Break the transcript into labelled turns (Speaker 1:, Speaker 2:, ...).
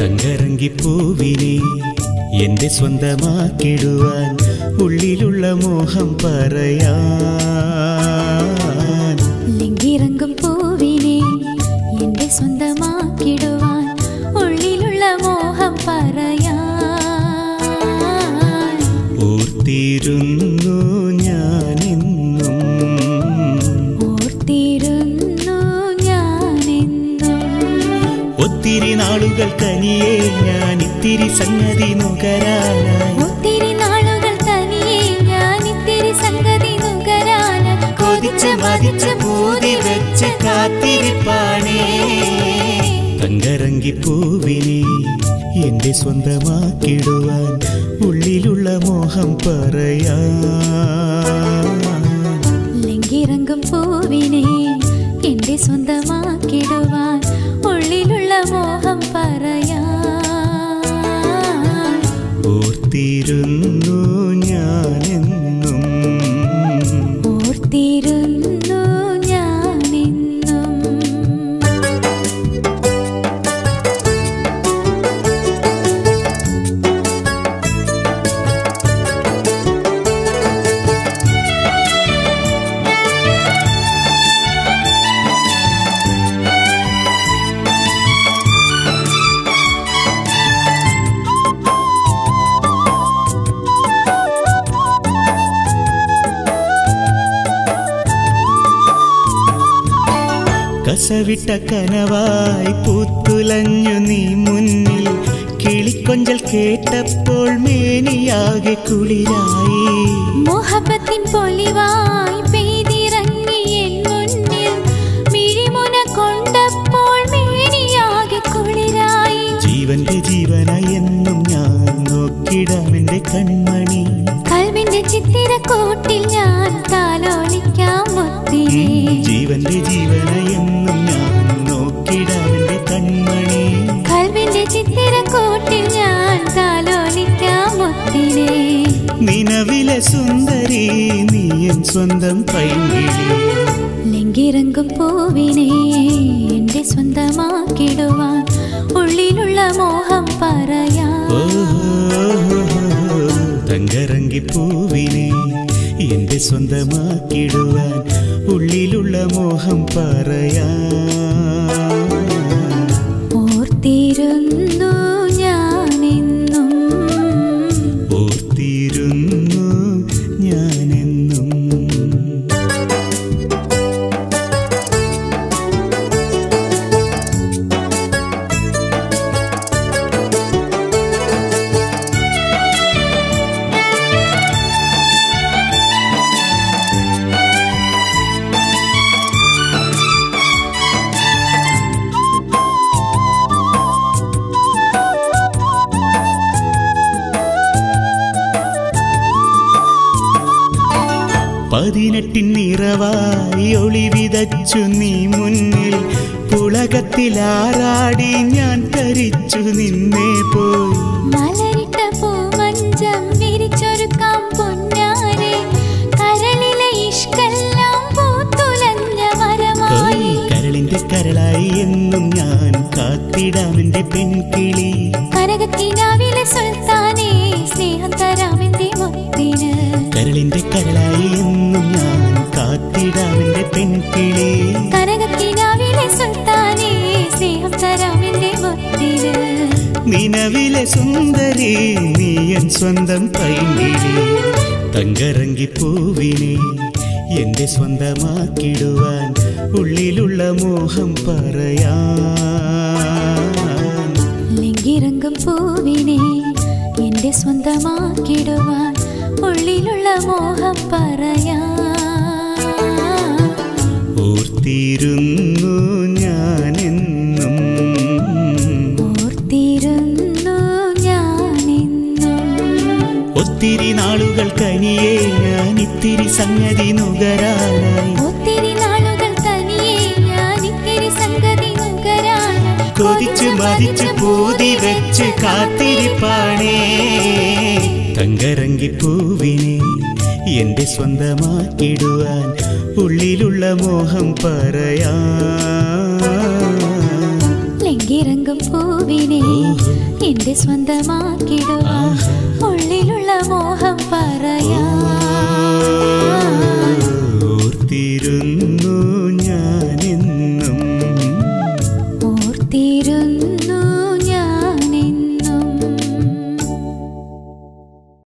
Speaker 1: തങ്കരങ്കിപ്പൂവിനെ എന്റെ സ്വന്തമാക്കിടുവാൻ ഉള്ളിലുള്ള മോഹം പറയാൻ
Speaker 2: ലിങ്കിറങ്ങും പൂവിനെ എന്റെ സ്വന്തമാക്കിടുവാൻ ഉള്ളിലുള്ള മോഹം പറയാൻ
Speaker 1: ഓർത്തിരുന്നു ഞാനെന്നും
Speaker 2: ഓർത്തിരുന്നു ഞാനെന്നും
Speaker 1: ഒത്തിരി നാളുകൾ കനിയേ ഞാൻ ഇത്തിരി സംഗതി നുകരാനായി
Speaker 2: ഒത്തിരി നാളുകൾ തനിയെ ഞാൻ ഇത്തിരി സംഗതി നുകരാന
Speaker 1: കൊതിച്ച് മതിച്ച് പൂതി വെച്ച് കാത്തിരിപ്പാണേ തങ്കരങ്കിപ്പൂവിനെ എന്റെ സ്വന്തമാക്കിടുവാൻ ഉള്ളിലുള്ള മോഹം പറയാൻ
Speaker 2: ലിങ്കിറങ്ങും പൂവിനെ എന്റെ സ്വന്തമാക്കിടുവാൻ ഉള്ളിലുള്ള മോഹം പറയാൻ
Speaker 1: ഓർത്തിരുന്നു ഞാനെന്നും
Speaker 2: ഓർത്തിരുന്നു ഞാനെന്നും
Speaker 1: കസവിട്ട കനവായി പൂത്തുലഞ്ഞു നീ മുന്നിൽ കിളിക്കൊഞ്ചൽ കേട്ടപ്പോൾ മേനിയാകെ കുളിരായി
Speaker 2: മോഹബത്തിൻ പൊലിവായി പെയ്തിറങ്ങി എൻ മുന്നിൽ മിഴിമുന കൊണ്ടപ്പോൾ മേനിയാകെ കുളിരായി
Speaker 1: ജീവന്റെ ജീവനായി എന്നും ഞാൻ നോക്കിടാമെന്റെ കൺമണി
Speaker 2: കൽവിന്റെ ചിത്തിരക്കൂട്ടിൽ ഞാൻ താലോലിക്കാം മുത്തിനെ
Speaker 1: ജീവന്റെ ജീവനായി എന്നും ഞാൻ നോക്കിടാമെന്റെ കൺമണി
Speaker 2: കൽവിന്റെ ചിത്തിരക്കൂട്ടിൽ ഞാൻ താലോലിക്കാം മുത്തിനെ
Speaker 1: നിലവിലെ സുന്ദരി നീയൻ സ്വന്തം പൈങ്കിളി
Speaker 2: ലെങ്കിറങ്ങും പൂവിനെ എന്റെ സ്വന്തമാക്കിടുവാൻ ഉള്ളിലുള്ള മോഹം പറയാം
Speaker 1: തങ്കരങ്കി പൂവിനെ എന്റെ സ്വന്തമാക്കിടുവാൻ ഉള്ളിലുള്ള മോഹം പറയാ
Speaker 2: ഓർത്തിരുന്നു ഞാനെന്നും
Speaker 1: ഓർത്തിരുന്നു ഞാനെന്നും പതിനെട്ടിൻ നിറവായി ഒളി വിതച്ചു നീ മുന്നിൽ പുളകത്തിലാറാടി ഞാൻ കരിച്ചു നിന്നെ പോയി
Speaker 2: മലരിട്ട പൂമഞ്ചം വിരിച്ചൊരുക്കാം പൊന്നാരെ കരളിലെ ഇഷ്കെല്ലാം പൂത്തുലഞ്ഞ മരമായി
Speaker 1: ഓയ് കരളിന്റെ കരളായി എന്നും ഞാൻ കാത്തിടാമെന്റെ പെൺകിളി
Speaker 2: കനകത്തിനാവിലെ സുൽത്താനെ സ്നേഹം തരാമെന്റെ മുത്തിന്
Speaker 1: കരളിന്റെ കരളായി എന്നും ഞാൻ കാത്തിടാമെന്റെ പെൺകിളി
Speaker 2: കനകത്തിനാവിലെ സുൽത്താനെ സ്നേഹം തരാമെന്റെ മുത്തിന്
Speaker 1: നിലവിലെ സുന്ദരി നീയൻ സ്വന്തം പൈങ്കിളി തങ്കരങ്കി പൂവിനെ എന്റെ സ്വന്തമാക്കിടുവാൻ ഉള്ളിലുള്ള മോഹം പറയാൻ
Speaker 2: ലിങ്കിറങ്ങും പൂവിനെ എന്റെ സ്വന്തമാക്കിടുവാൻ ഉള്ളിലുള്ള മോഹം പറയാം
Speaker 1: ഓർത്തിരുന്നു ഞാനെന്നും
Speaker 2: ഓർത്തിരുന്നു ഞാനെന്നും
Speaker 1: ഒത്തിരി നാളുകൾ കനിയേ ഞാൻ ഇത്തിരി സംഗതി നുകരാനായി
Speaker 2: ഒത്തിരി നാളുകൾ തനിയെ ഞാൻ ഇത്തിരി സംഗതി നുകരാൻ
Speaker 1: കൊതിച്ച് മതിച്ച് പൂതി വെച്ച് കാത്തിരിപ്പാണേ തങ്കരങ്കി പൂവിനെ എന്റെ സ്വന്തമാക്കിടുവാൻ ഉള്ളിലുള്ള മോഹം പറയാൻ
Speaker 2: ലെങ്കിറങ്ങും ഇളം പൂവിനെ എന്റെ സ്വന്തമാക്കിടുവാൻ ഉള്ളിലുള്ള മോഹം പറ